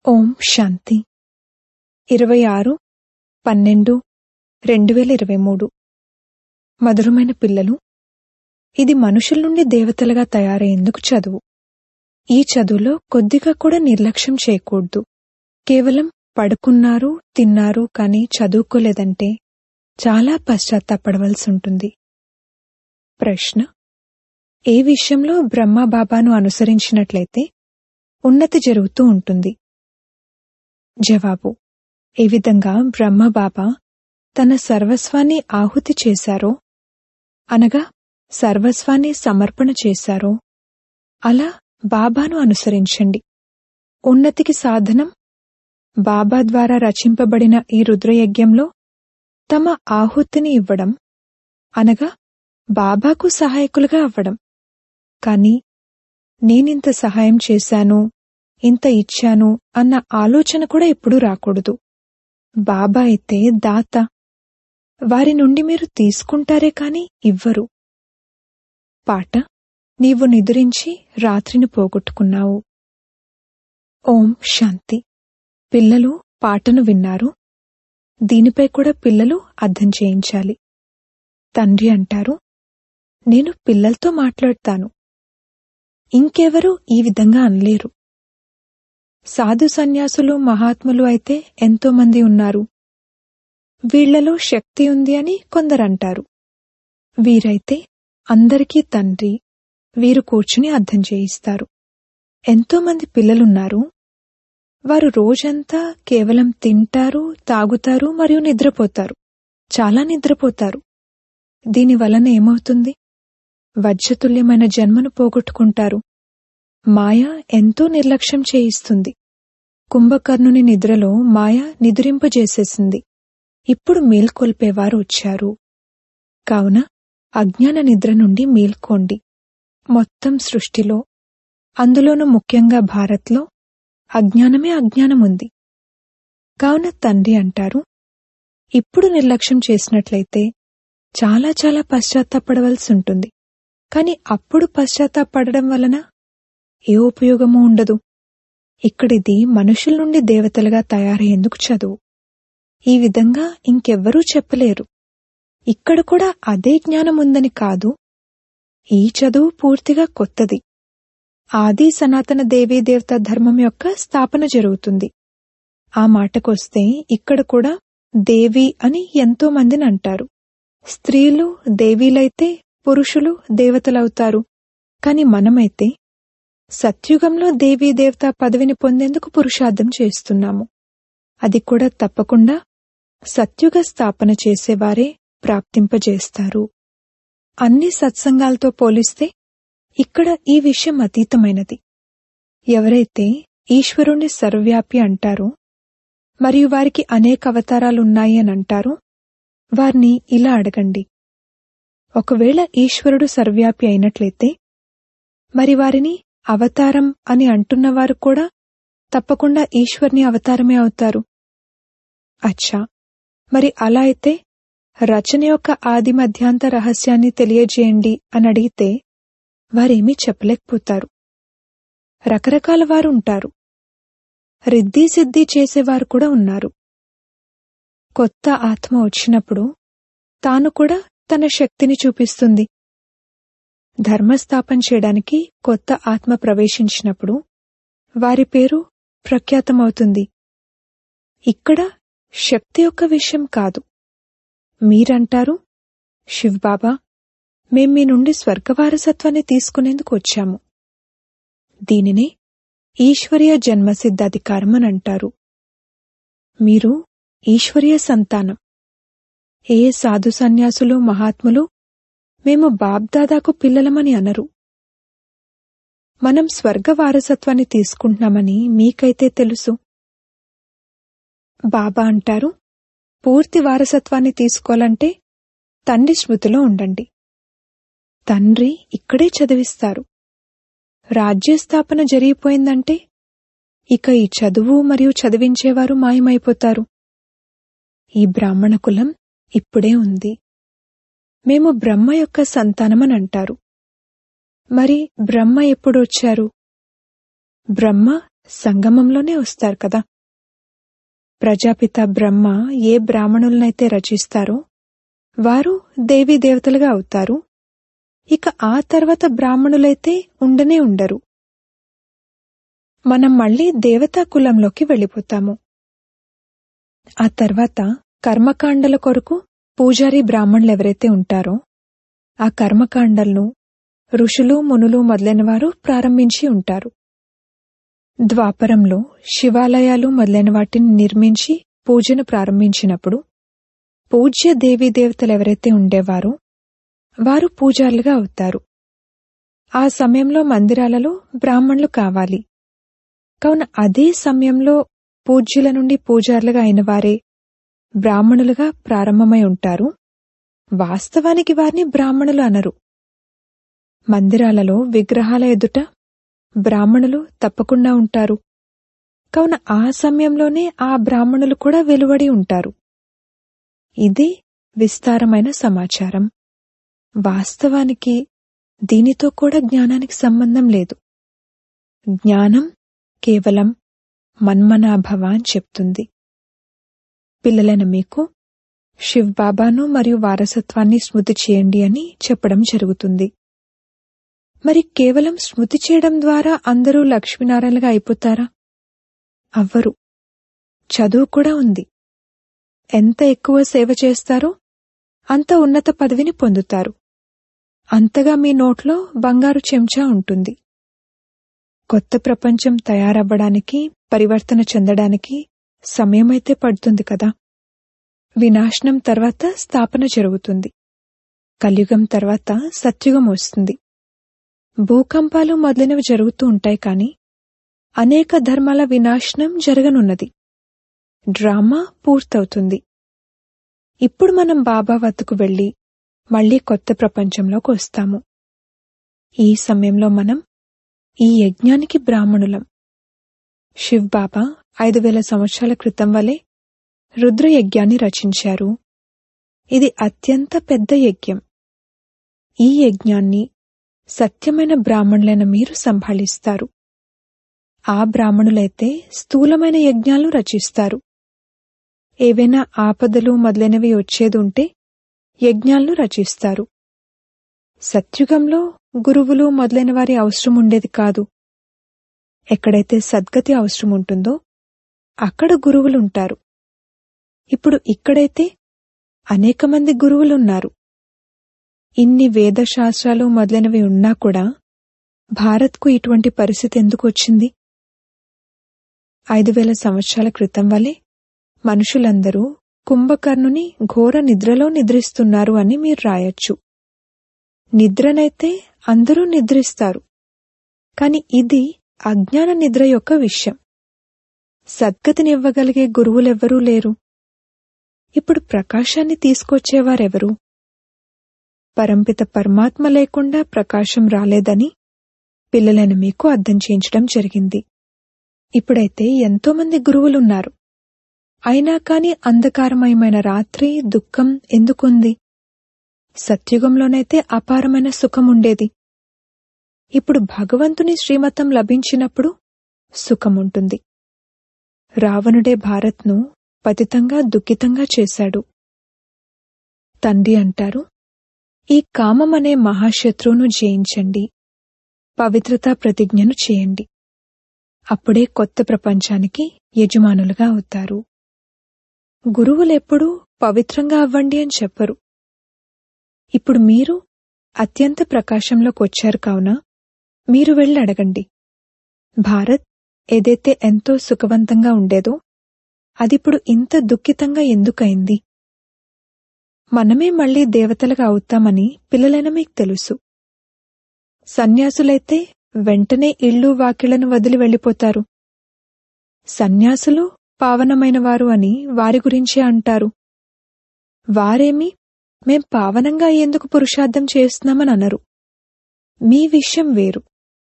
ఓం శాంతి ఇరవై ఆరు పన్నెండు రెండు వేల ఇరవై మూడు మధురమైన పిల్లలు ఇది మనుషుల నుండి దేవతలుగా తయారయ్యేందుకు చదువు ఈ చదువులో కొద్దిగా కూడా నిర్లక్ష్యం చేయకూడదు కేవలం పడుకున్నారు తిన్నారు కానీ చదువుకోలేదంటే చాలా పశ్చాత్తాపడవలసి ఉంటుంది ప్రశ్న ఏ విషయంలో బ్రహ్మ బాబాను అనుసరించినట్లయితే ఉన్నతి జరుగుతూ ఉంటుంది జవాబు ఏ విధంగా బ్రహ్మ బాబా తన సర్వస్వాన్ని ఆహుతి చేశారో అనగా సర్వస్వాన్ని సమర్పణ చేశారో అలా బాబాను అనుసరించండి ఉన్నతికి సాధనం బాబా ద్వారా రచింపబడిన ఈ రుద్రయజ్ఞంలో తమ ఆహుతిని ఇవ్వడం అనగా బాబాకు సహాయకులుగా అవ్వడం కాని నేనింత సహాయం చేశాను ఇంత ఇచ్చాను అన్న ఆలోచన కూడా ఎప్పుడూ రాకూడదు బాబా అయితే దాత వారి నుండి మీరు తీసుకుంటారే కాని ఇవ్వరు పాట నీవు నిదురించి రాత్రిని పోగొట్టుకున్నావు ఓం శాంతి పిల్లలు పాటను విన్నారు దీనిపై కూడా పిల్లలు అర్థం చేయించాలి తండ్రి అంటారు నేను పిల్లలతో మాట్లాడతాను ఇంకెవరూ ఈ విధంగా అనలేరు సాధు సన్యాసులు మహాత్ములు అయితే ఎంతో మంది ఉన్నారు వీళ్లలో శక్తి ఉంది అని కొందరంటారు వీరైతే అందరికీ తండ్రి వీరు కూర్చుని అర్థం చేయిస్తారు ఎంతో మంది పిల్లలున్నారు వారు రోజంతా కేవలం తింటారు తాగుతారు మరియు నిద్రపోతారు చాలా నిద్రపోతారు దీని వలన ఏమవుతుంది వజ్రతుల్యమైన జన్మను పోగొట్టుకుంటారు మాయ ఎంతో నిర్లక్ష్యం చేయిస్తుంది కుంభకర్ణుని నిద్రలో మాయ నిదురింపజేసేసింది ఇప్పుడు మేల్కొల్పేవారు వచ్చారు కావున అజ్ఞాన నిద్ర నుండి మేల్కోండి మొత్తం సృష్టిలో అందులోనూ ముఖ్యంగా భారత్లో అజ్ఞానమే అజ్ఞానముంది కావున తండ్రి అంటారు ఇప్పుడు నిర్లక్ష్యం చేసినట్లయితే చాలా చాలా పశ్చాత్తాపడవలసి ఉంటుంది కాని అప్పుడు పశ్చాత్తాపడడం వలన ఏ ఉపయోగమూ ఉండదు ఇక్కడిది మనుషుల నుండి దేవతలుగా తయారయ్యేందుకు చదువు ఈ విధంగా ఇంకెవ్వరూ చెప్పలేరు ఇక్కడ కూడా అదే జ్ఞానం ఉందని కాదు ఈ చదువు పూర్తిగా కొత్తది ఆది సనాతన దేవీ దేవత ధర్మం యొక్క స్థాపన జరుగుతుంది ఆ మాటకొస్తే ఇక్కడ కూడా దేవి అని ఎంతో మందిని అంటారు స్త్రీలు దేవీలైతే పురుషులు దేవతలవుతారు కాని మనమైతే సత్యుగంలో దేవీ దేవత పదవిని పొందేందుకు పురుషార్థం చేస్తున్నాము అది కూడా తప్పకుండా సత్యుగ స్థాపన చేసేవారే ప్రాప్తింపజేస్తారు అన్ని సత్సంగాలతో పోలిస్తే ఇక్కడ ఈ విషయం అతీతమైనది ఎవరైతే ఈశ్వరుణ్ణి సర్వవ్యాపి అంటారో మరియు వారికి అనేక అవతారాలున్నాయి అని అంటారో వారిని ఇలా అడగండి ఒకవేళ ఈశ్వరుడు సర్వ్యాపి అయినట్లయితే మరి వారిని అవతారం అని అంటున్నవారు కూడా తప్పకుండా ఈశ్వర్ని అవతారమే అవుతారు అచ్చా మరి అలా అయితే రచన యొక్క ఆది మధ్యాంత రహస్యాన్ని తెలియజేయండి అని అడిగితే వారేమీ చెప్పలేకపోతారు రకరకాల వారు ఉంటారు రిద్దీ సిద్ధి చేసేవారు కూడా ఉన్నారు కొత్త ఆత్మ వచ్చినప్పుడు తాను కూడా తన శక్తిని చూపిస్తుంది ధర్మస్థాపన చేయడానికి కొత్త ఆత్మ ప్రవేశించినప్పుడు వారి పేరు ప్రఖ్యాతమవుతుంది ఇక్కడ శక్తి యొక్క విషయం కాదు మీరంటారు శివ్బాబా మేం మీ నుండి స్వర్గవారసత్వాన్ని తీసుకునేందుకు వచ్చాము దీనినే ఈశ్వరీయ జన్మసిద్ధాధికారం అని అంటారు మీరు ఈశ్వరీయ సంతానం ఏ సాధు సన్యాసులు మహాత్ములు మేము బాబ్దాదాకు పిల్లలమని అనరు మనం స్వర్గ వారసత్వాన్ని తీసుకుంటున్నామని మీకైతే తెలుసు బాబా అంటారు పూర్తి వారసత్వాన్ని తీసుకోవాలంటే తండ్రి స్మృతిలో ఉండండి తండ్రి ఇక్కడే చదివిస్తారు రాజ్యస్థాపన జరిగిపోయిందంటే ఇక ఈ చదువు మరియు చదివించేవారు మాయమైపోతారు ఈ బ్రాహ్మణ కులం ఇప్పుడే ఉంది మేము బ్రహ్మ యొక్క సంతానమని అంటారు మరి బ్రహ్మ ఎప్పుడొచ్చారు బ్రహ్మ సంగమంలోనే వస్తారు కదా ప్రజాపిత బ్రహ్మ ఏ బ్రాహ్మణులనైతే రచిస్తారో వారు దేవీ దేవతలుగా అవుతారు ఇక ఆ తర్వాత బ్రాహ్మణులైతే ఉండనే ఉండరు మనం మళ్ళీ దేవతా కులంలోకి వెళ్ళిపోతాము ఆ తర్వాత కర్మకాండల కొరకు పూజారి బ్రాహ్మణులు ఎవరైతే ఉంటారో ఆ కర్మకాండలను ఋషులు మునులు మొదలైన వారు ప్రారంభించి ఉంటారు ద్వాపరంలో శివాలయాలు మొదలైన వాటిని నిర్మించి పూజను ప్రారంభించినప్పుడు పూజ్య దేవీ దేవతలు ఎవరైతే ఉండేవారో వారు పూజారులుగా అవుతారు ఆ సమయంలో మందిరాలలో బ్రాహ్మణులు కావాలి కావున అదే సమయంలో పూజ్యుల నుండి పూజారులుగా అయిన వారే బ్రాహ్మణులుగా ప్రారంభమై ఉంటారు వాస్తవానికి వారిని బ్రాహ్మణులు అనరు మందిరాలలో విగ్రహాల ఎదుట బ్రాహ్మణులు తప్పకుండా ఉంటారు కావున ఆ సమయంలోనే ఆ బ్రాహ్మణులు కూడా వెలువడి ఉంటారు ఇది విస్తారమైన సమాచారం వాస్తవానికి దీనితో కూడా జ్ఞానానికి సంబంధం లేదు జ్ఞానం కేవలం మన్మనాభవ అని చెప్తుంది పిల్లలైన మీకు శివ్ బాబాను మరియు వారసత్వాన్ని స్మృతి చేయండి అని చెప్పడం జరుగుతుంది మరి కేవలం స్మృతి చేయడం ద్వారా అందరూ లక్ష్మీనారాయణగా అయిపోతారా అవ్వరు చదువు కూడా ఉంది ఎంత ఎక్కువ సేవ చేస్తారో అంత ఉన్నత పదవిని పొందుతారు అంతగా మీ నోట్లో బంగారు చెంచా ఉంటుంది కొత్త ప్రపంచం తయారవ్వడానికి పరివర్తన చెందడానికి సమయమైతే పడుతుంది కదా వినాశనం తర్వాత స్థాపన జరుగుతుంది కలియుగం తర్వాత సత్యుగం వస్తుంది భూకంపాలు మొదలైనవి జరుగుతూ ఉంటాయి కానీ అనేక ధర్మాల వినాశనం జరగనున్నది డ్రామా పూర్తవుతుంది ఇప్పుడు మనం బాబా వద్దకు వెళ్లి మళ్లీ కొత్త ప్రపంచంలోకి వస్తాము ఈ సమయంలో మనం ఈ యజ్ఞానికి బ్రాహ్మణులం శివ్ బాబా ఐదు వేల సంవత్సరాల క్రితం వలె రుద్ర యజ్ఞాన్ని రచించారు ఇది అత్యంత పెద్ద యజ్ఞం ఈ యజ్ఞాన్ని సత్యమైన బ్రాహ్మణులైన మీరు సంభాళిస్తారు ఆ బ్రాహ్మణులైతే స్థూలమైన యజ్ఞాలు రచిస్తారు ఏవైనా ఆపదలు మొదలైనవి వచ్చేదుంటే యజ్ఞాలను రచిస్తారు సత్యుగంలో గురువులు మొదలైన వారి అవసరం ఉండేది కాదు ఎక్కడైతే సద్గతి అవసరం ఉంటుందో అక్కడ గురువులుంటారు ఇప్పుడు ఇక్కడైతే అనేక మంది గురువులున్నారు ఇన్ని వేదశాస్త్రాలు మొదలైనవి ఉన్నా కూడా భారత్కు ఇటువంటి పరిస్థితి ఎందుకు వచ్చింది ఐదు వేల సంవత్సరాల క్రితం వలె మనుషులందరూ కుంభకర్ణుని ఘోర నిద్రలో నిద్రిస్తున్నారు అని మీరు రాయొచ్చు నిద్రనైతే అందరూ నిద్రిస్తారు కాని ఇది అజ్ఞాన నిద్ర యొక్క విషయం సద్గతినివ్వగలిగే గురువులెవ్వరూ లేరు ఇప్పుడు ప్రకాశాన్ని తీసుకొచ్చేవారెవరు పరంపిత పరమాత్మ లేకుండా ప్రకాశం రాలేదని పిల్లలైన మీకు అర్థం చేయించడం జరిగింది ఇప్పుడైతే ఎంతోమంది గురువులున్నారు అయినా కాని అంధకారమయమైన రాత్రి దుఃఖం ఎందుకుంది సత్యుగంలోనైతే అపారమైన సుఖముండేది ఇప్పుడు భగవంతుని శ్రీమతం లభించినప్పుడు సుఖముంటుంది రావణుడే భారత్ను పతితంగా దుఃఖితంగా చేశాడు తండ్రి అంటారు ఈ కామమనే మహాశత్రువును జయించండి పవిత్రతా ప్రతిజ్ఞను చేయండి అప్పుడే కొత్త ప్రపంచానికి యజమానులుగా అవుతారు గురువులెప్పుడూ పవిత్రంగా అవ్వండి అని చెప్పరు ఇప్పుడు మీరు అత్యంత ప్రకాశంలోకి వచ్చారు కావున మీరు వెళ్ళి అడగండి భారత్ ఏదైతే ఎంతో సుఖవంతంగా ఉండేదో అదిప్పుడు ఇంత దుఃఖితంగా ఎందుకయింది మనమే మళ్లీ దేవతలుగా అవుతామని పిల్లలైన మీకు తెలుసు సన్యాసులైతే వెంటనే ఇళ్ళు వాకిళ్లను వదిలి వెళ్ళిపోతారు సన్యాసులు పావనమైనవారు అని వారి గురించే అంటారు వారేమి మేం పావనంగా ఎందుకు పురుషార్థం చేస్తున్నామని అనరు మీ విషయం వేరు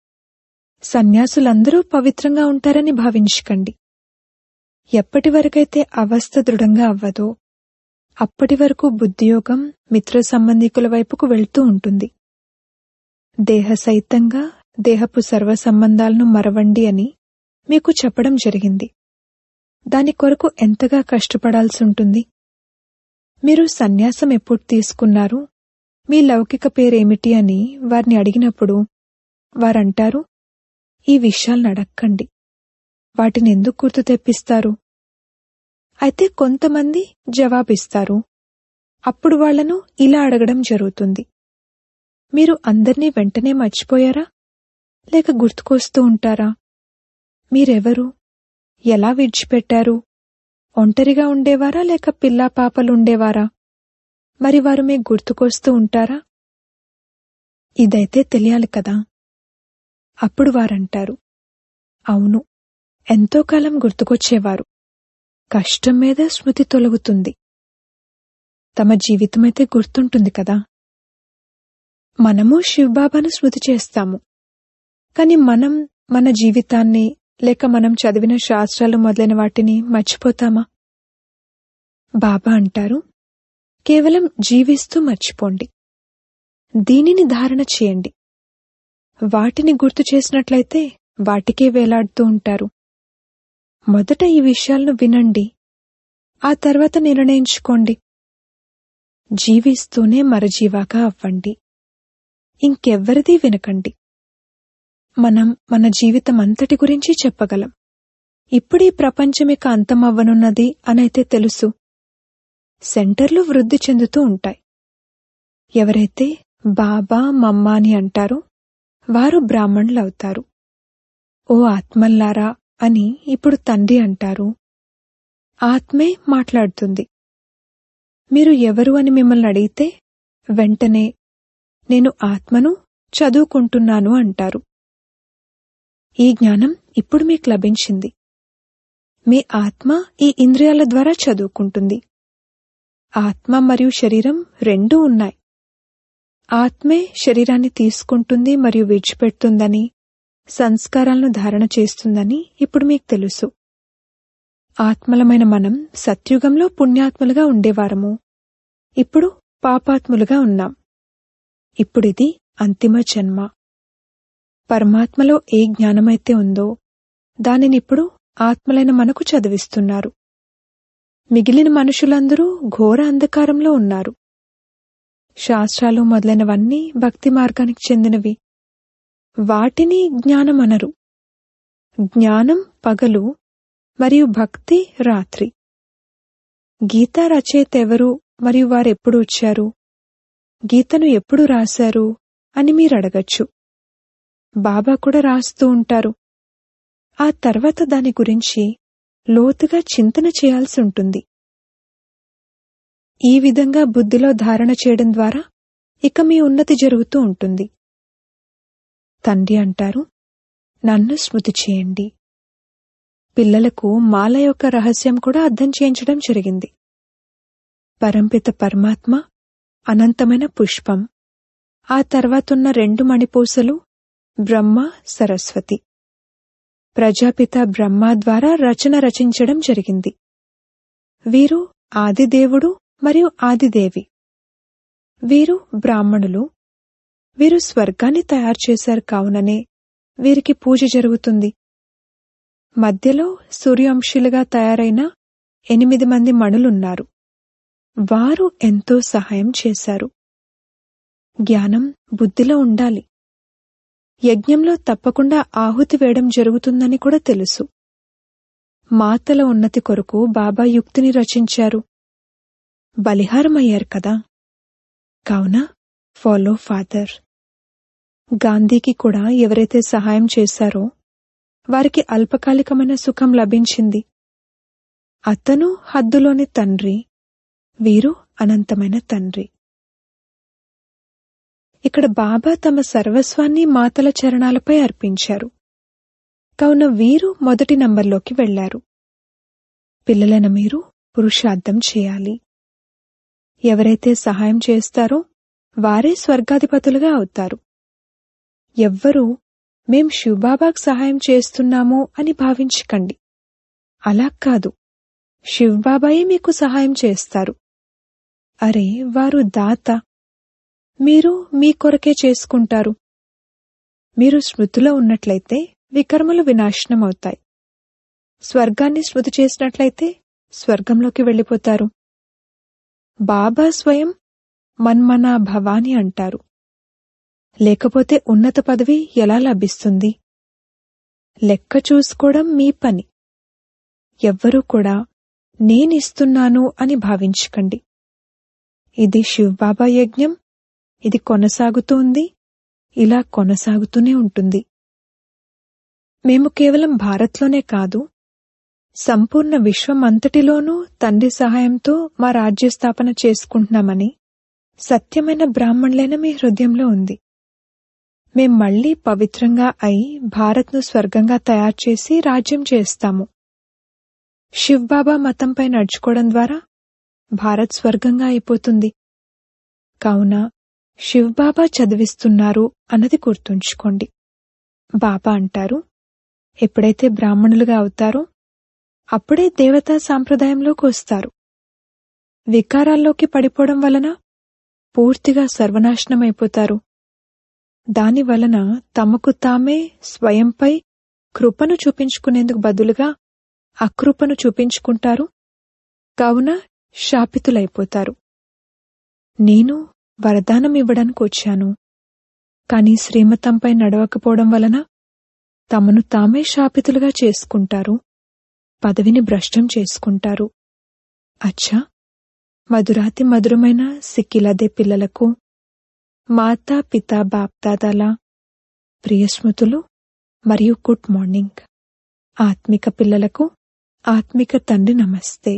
సన్యాసులందరూ పవిత్రంగా ఉంటారని భావించకండి ఎప్పటి వరకైతే అవస్థ దృఢంగా అవ్వదో అప్పటి వరకు బుద్ధియోగం మిత్ర సంబంధికుల వైపుకు వెళ్తూ ఉంటుంది దేహ సహితంగా దేహపు సర్వ సంబంధాలను మరవండి అని మీకు చెప్పడం జరిగింది దాని కొరకు ఎంతగా కష్టపడాల్సి ఉంటుంది మీరు సన్యాసం ఎప్పుడు తీసుకున్నారు మీ లౌకిక పేరేమిటి అని వారిని అడిగినప్పుడు వారంటారు ఈ విషయాలను అడక్కండి వాటిని ఎందుకు గుర్తు తెప్పిస్తారు అయితే కొంతమంది జవాబిస్తారు అప్పుడు వాళ్లను ఇలా అడగడం జరుగుతుంది మీరు అందర్నీ వెంటనే మర్చిపోయారా లేక గుర్తుకొస్తూ ఉంటారా మీరెవరు ఎలా విడిచిపెట్టారు ఒంటరిగా ఉండేవారా లేక పిల్లా పాపలు ఉండేవారా మరి వారు మీకు గుర్తుకొస్తూ ఉంటారా ఇదైతే తెలియాలి కదా అప్పుడు వారంటారు అవును ఎంతో కాలం గుర్తుకొచ్చేవారు కష్టం మీద స్మృతి తొలగుతుంది తమ జీవితమైతే గుర్తుంటుంది కదా మనము శివబాబాను స్మృతి చేస్తాము కాని మనం మన జీవితాన్ని లేక మనం చదివిన శాస్త్రాలు మొదలైన వాటిని మర్చిపోతామా బాబా అంటారు కేవలం జీవిస్తూ మర్చిపోండి దీనిని ధారణ చేయండి వాటిని గుర్తు చేసినట్లయితే వాటికే వేలాడుతూ ఉంటారు మొదట ఈ విషయాలను వినండి ఆ తర్వాత నిర్ణయించుకోండి జీవిస్తూనే మరజీవాగా అవ్వండి ఇంకెవ్వరిది వినకండి మనం మన జీవితం అంతటి గురించి చెప్పగలం ఇప్పుడీ ప్రపంచమిక అంతమవ్వనున్నది అనైతే తెలుసు సెంటర్లు వృద్ధి చెందుతూ ఉంటాయి ఎవరైతే బాబా మమ్మ అని అంటారో వారు బ్రాహ్మణులవుతారు ఓ ఆత్మల్లారా అని ఇప్పుడు తండ్రి అంటారు ఆత్మే మాట్లాడుతుంది మీరు ఎవరు అని మిమ్మల్ని అడిగితే వెంటనే నేను ఆత్మను చదువుకుంటున్నాను అంటారు ఈ జ్ఞానం ఇప్పుడు మీకు లభించింది మీ ఆత్మ ఈ ఇంద్రియాల ద్వారా చదువుకుంటుంది ఆత్మ మరియు శరీరం రెండూ ఉన్నాయి ఆత్మే శరీరాన్ని తీసుకుంటుంది మరియు విడిచిపెడుతుందని సంస్కారాలను ధారణ చేస్తుందని ఇప్పుడు మీకు తెలుసు ఆత్మలమైన మనం సత్యుగంలో పుణ్యాత్ములుగా ఉండేవారము ఇప్పుడు పాపాత్ములుగా ఉన్నాం ఇప్పుడిది అంతిమ జన్మ పరమాత్మలో ఏ జ్ఞానమైతే ఉందో దానినిప్పుడు ఆత్మలైన మనకు చదివిస్తున్నారు మిగిలిన మనుషులందరూ ఘోర అంధకారంలో ఉన్నారు శాస్త్రాలు మొదలైనవన్నీ భక్తి మార్గానికి చెందినవి వాటిని జ్ఞానమనరు జ్ఞానం పగలు మరియు భక్తి రాత్రి గీతా రచయిత ఎవరు మరియు వారెప్పుడు వచ్చారు గీతను ఎప్పుడు రాశారు అని మీరు అడగచ్చు బాబా కూడా రాస్తూ ఉంటారు ఆ తర్వాత దాని గురించి లోతుగా చింతన చేయాల్సి ఉంటుంది ఈ విధంగా బుద్ధిలో ధారణ చేయడం ద్వారా ఇక మీ ఉన్నతి జరుగుతూ ఉంటుంది తండ్రి అంటారు నన్ను స్మృతి చేయండి పిల్లలకు మాల యొక్క రహస్యం కూడా అర్థం చేయించడం జరిగింది పరంపిత పరమాత్మ అనంతమైన పుష్పం ఆ తర్వాతున్న రెండు మణిపూసలు బ్రహ్మ సరస్వతి ప్రజాపిత బ్రహ్మ ద్వారా రచన రచించడం జరిగింది వీరు ఆదిదేవుడు మరియు ఆదిదేవి వీరు బ్రాహ్మణులు వీరు స్వర్గాన్ని తయారు చేశారు కావుననే వీరికి పూజ జరుగుతుంది మధ్యలో సూర్యాంశులుగా తయారైన ఎనిమిది మంది మణులున్నారు వారు ఎంతో సహాయం చేశారు జ్ఞానం బుద్ధిలో ఉండాలి యజ్ఞంలో తప్పకుండా ఆహుతి వేయడం జరుగుతుందని కూడా తెలుసు మాతల ఉన్నతి కొరకు బాబా యుక్తిని రచించారు బలిహారమయ్యారు కదా కావున ఫాలో ఫాదర్ గాంధీకి కూడా ఎవరైతే సహాయం చేశారో వారికి అల్పకాలికమైన సుఖం లభించింది అతను హద్దులోని తండ్రి వీరు అనంతమైన తండ్రి ఇక్కడ బాబా తమ సర్వస్వాన్ని మాతల చరణాలపై అర్పించారు కావున వీరు మొదటి నంబర్లోకి వెళ్లారు పిల్లలైన మీరు పురుషార్థం చేయాలి ఎవరైతే సహాయం చేస్తారో వారే స్వర్గాధిపతులుగా అవుతారు ఎవ్వరూ మేం శివబాబాకు సహాయం చేస్తున్నాము అని భావించకండి అలా కాదు శివబాబాయే మీకు సహాయం చేస్తారు అరే వారు దాత మీరు మీ కొరకే చేసుకుంటారు మీరు స్మృతిలో ఉన్నట్లయితే వికర్మలు వినాశనమవుతాయి స్వర్గాన్ని స్మృతి చేసినట్లయితే స్వర్గంలోకి వెళ్ళిపోతారు బాబా స్వయం మన్మనా భవాని అంటారు లేకపోతే ఉన్నత పదవి ఎలా లభిస్తుంది లెక్క చూసుకోవడం మీ పని ఎవ్వరూ కూడా నేనిస్తున్నాను అని భావించకండి ఇది శివబాబా యజ్ఞం ఇది కొనసాగుతోంది ఇలా కొనసాగుతూనే ఉంటుంది మేము కేవలం భారత్లోనే కాదు సంపూర్ణ విశ్వమంతటిలోనూ తండ్రి సహాయంతో మా రాజ్య స్థాపన చేసుకుంటున్నామని సత్యమైన బ్రాహ్మణులైన మీ హృదయంలో ఉంది మేం మళ్లీ పవిత్రంగా అయి భారత్ను స్వర్గంగా తయారు చేసి రాజ్యం చేస్తాము శివ్బాబా మతంపై నడుచుకోవడం ద్వారా భారత్ స్వర్గంగా అయిపోతుంది కావున శివ్బాబా చదివిస్తున్నారు అన్నది గుర్తుంచుకోండి బాబా అంటారు ఎప్పుడైతే బ్రాహ్మణులుగా అవుతారో అప్పుడే దేవతా సాంప్రదాయంలోకి వస్తారు వికారాల్లోకి పడిపోవడం వలన పూర్తిగా సర్వనాశనమైపోతారు దాని వలన తమకు తామే స్వయంపై కృపను చూపించుకునేందుకు బదులుగా అకృపను చూపించుకుంటారు కావున శాపితులైపోతారు నేను వరదానం ఇవ్వడానికి వచ్చాను కాని శ్రీమతంపై నడవకపోవడం వలన తమను తామే శాపితులుగా చేసుకుంటారు పదవిని భ్రష్టం చేసుకుంటారు అచ్చా మధురాతి మధురమైన సిక్కిలదే పిల్లలకు మాతా పిత బాప్దాదాల ప్రియస్మృతులు మరియు గుడ్ మార్నింగ్ ఆత్మిక పిల్లలకు ఆత్మిక తండ్రి నమస్తే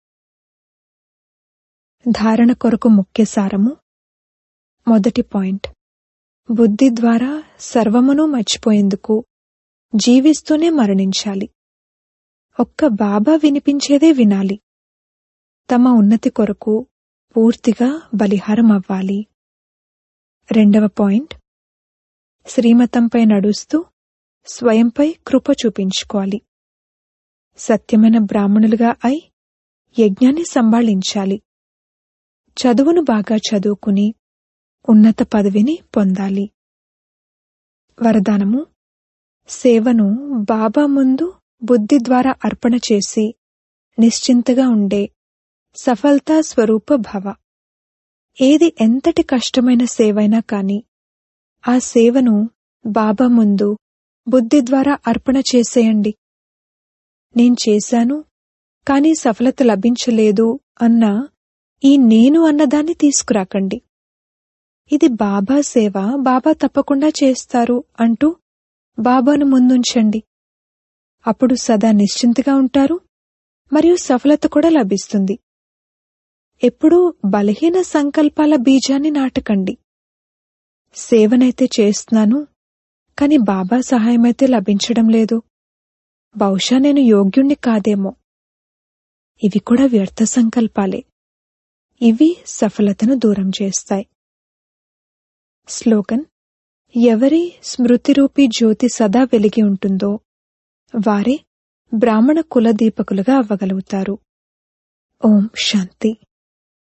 ధారణ కొరకు ముఖ్య సారము మొదటి పాయింట్ బుద్ధి ద్వారా సర్వమును మర్చిపోయేందుకు జీవిస్తూనే మరణించాలి ఒక్క బాబా వినిపించేదే వినాలి తమ ఉన్నతి కొరకు పూర్తిగా బలిహారం అవ్వాలి రెండవ పాయింట్ శ్రీమతంపై నడుస్తూ స్వయంపై కృప చూపించుకోవాలి సత్యమైన బ్రాహ్మణులుగా అయి యజ్ఞాన్ని సంభాళించాలి చదువును బాగా చదువుకుని ఉన్నత పదవిని పొందాలి వరదానము సేవను బాబా ముందు బుద్ధి ద్వారా అర్పణ చేసి నిశ్చింతగా ఉండే సఫలతా స్వరూప భవ ఏది ఎంతటి కష్టమైన సేవైనా కాని ఆ సేవను బాబా ముందు బుద్ధి ద్వారా అర్పణ చేసేయండి నేను చేశాను కాని సఫలత లభించలేదు అన్న ఈ నేను అన్నదాన్ని తీసుకురాకండి ఇది బాబా సేవ బాబా తప్పకుండా చేస్తారు అంటూ బాబాను ముందుంచండి అప్పుడు సదా నిశ్చింతగా ఉంటారు మరియు సఫలత కూడా లభిస్తుంది ఎప్పుడూ బలహీన సంకల్పాల బీజాన్ని నాటకండి సేవనైతే చేస్తున్నాను కాని బాబా సహాయమైతే లభించడం లేదు బహుశా నేను యోగ్యుణ్ణి కాదేమో ఇవి కూడా వ్యర్థ సంకల్పాలే ఇవి సఫలతను దూరం చేస్తాయి స్లోగన్ ఎవరి స్మృతిరూపీ జ్యోతి సదా వెలిగి ఉంటుందో వారే బ్రాహ్మణ కుల దీపకులుగా అవ్వగలుగుతారు ఓం శాంతి